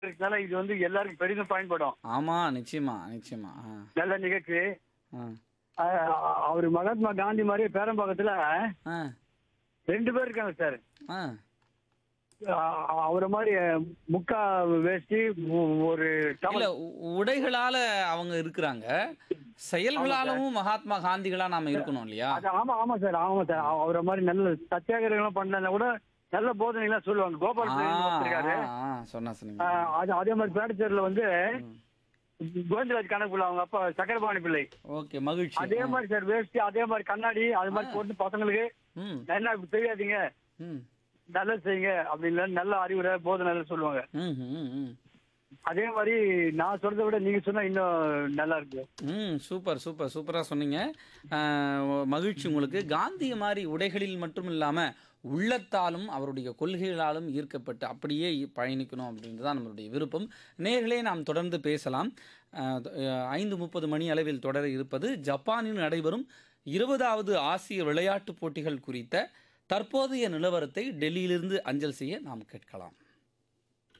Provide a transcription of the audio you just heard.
இருக்கனால இது வந்து எல்லாருக்கும் பெரிதும் பயன்படும் ஆமா நிச்சயமா நிச்சயமா ஆ நல்ல நிகழ்ச்சி ஆ அஹ் அவர் மகாத்மா காந்தி மாதிரி பேரம்பாக்கத்துல ஆ ரெண்டு பேர் இருக்காங்க சார் ஆ அஹ் அவரை மாதிரி முக்கா வேஷ்டி ஒ- ஒரு டவல். இல்ல உ- உடைகளால அவங்க இருக்கிறாங்க செயல்களாலும் மகாத்மா காந்திகளா நாம இருக்கணும் இல்லையா அது ஆமா ஆமா சார் ஆமா சார் அவ- அவரை மாதிரி நல்ல சத்தியாகிரகம் பண்ணலன்னா கூட நல்ல போதனைகள்லாம் சொல்லுவாங்க கோபால் ஆ, பிள்ளைன்னு ஒருத்தர் இருக்காரு ஆ, ஆ, சொன்னா சொன்னீங்க அஹ் அது அதே மாதிரி பேடச்சேரில் வந்து கோவிந்தராஜ் கணக்குள்ள அவங்க அப்பா சக்கரபாணி பிள்ளை ஓகே மகிழ்ச்சி அதே மாதிரி சார் வேஷ்டி அதே மாதிரி கண்ணாடி அது மாதிரி போட்டு பசங்களுக்கு ம் என்ன இப்படி தெரியாதீங்க ம் நல்லது செய்யுங்க அப்படின்னு நல்ல அறிவுரை போதனை எல்லாம் சொல்லுவாங்க ம் ம் ம் அதே மாதிரி நான் சொல்றதை விட நீங்க சொன்னா இன்னும் நல்லா இருக்கு ம் சூப்பர் சூப்பர் சூப்பராக சொன்னீங்க ஆஹ் மகிழ்ச்சி உங்களுக்கு காந்திய மாதிரி உடைகளில் மட்டும் இல்லாமல் உள்ளத்தாலும் அவருடைய கொள்கைகளாலும் ஈர்க்கப்பட்டு அப்படியே பயணிக்கணும் அப்படின்றது தான் நம்மளுடைய விருப்பம் நேர்களே நாம் தொடர்ந்து பேசலாம் ஆஹ் அஹ் ஐந்து முப்பது மணி அளவில் தொடர இருப்பது ஜப்பானில் நடைபெறும் இருபதாவது ஆசிய விளையாட்டுப் போட்டிகள் குறித்த தற்போதைய நிலவரத்தை டெல்லியிலிருந்து அஞ்சல் செய்ய நாம் கேட்கலாம்